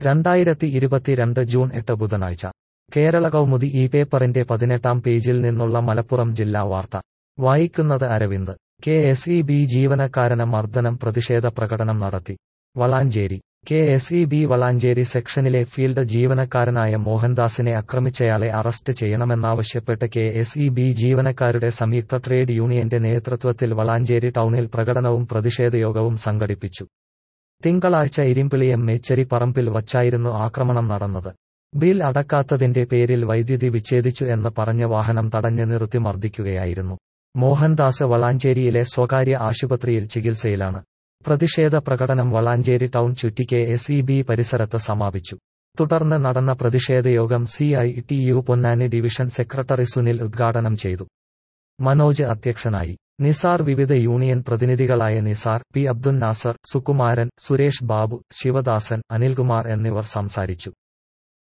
രണ്ടായിരത്തി ഇരുപത്തിരണ്ട് ജൂൺ എട്ട് ബുധനാഴ്ച കേരള കൗമുദി ഈ പേപ്പറിന്റെ പതിനെട്ടാം പേജിൽ നിന്നുള്ള മലപ്പുറം ജില്ലാ വാർത്ത വായിക്കുന്നത് Aravind K S E B ജീവനക്കാരന് മർദ്ദനം പ്രതിഷേധ പ്രകടനം നടത്തി Valanchery K S E B Valanchery സെക്ഷനിലെ ഫീൽഡ് ജീവനക്കാരനായ മോഹൻദാസിനെ ആക്രമിച്ചയാളെ അറസ്റ്റ് ചെയ്യണമെന്നാവശ്യപ്പെട്ട് കെ എസ് ഇ ബി ജീവനക്കാരുടെ സംയുക്ത ട്രേഡ് യൂണിയന്റെ നേതൃത്വത്തിൽ വളാഞ്ചേരി ടൗണിൽ പ്രകടനവും പ്രതിഷേധയോഗവും സംഘടിപ്പിച്ചു തിങ്കളാഴ്ച ഇരിമ്പിളിയം മേച്ചേരി പറമ്പിൽ വച്ചായിരുന്നു ആക്രമണം നടന്നത് ബിൽ അടക്കാത്തതിന്റെ പേരിൽ വൈദ്യുതി വിച്ഛേദിച്ചു എന്ന് പറഞ്ഞ് വാഹനം തടഞ്ഞ് നിർത്തി മർദ്ദിക്കുകയായിരുന്നു മോഹൻദാസ് വളാഞ്ചേരിയിലെ സ്വകാര്യ ആശുപത്രിയിൽ ചികിത്സയിലാണ് പ്രതിഷേധ പ്രകടനം വളാഞ്ചേരി ടൗൺ ചുറ്റി കെ എസ് ഇ ബി പരിസരത്ത് സമാപിച്ചു തുടർന്ന് നടന്ന പ്രതിഷേധയോഗം C I T U Ponnani division secretary Sunil ഉദ്ഘാടനം ചെയ്തു മനോജ് അധ്യക്ഷനായി നിസാർ വിവിധ യൂണിയൻ പ്രതിനിധികളായ നിസാർ പി അബ്ദുൽ നാസർ സുകുമാരൻ സുരേഷ് ബാബു ശിവദാസൻ അനിൽകുമാർ എന്നിവർ സംസാരിച്ചു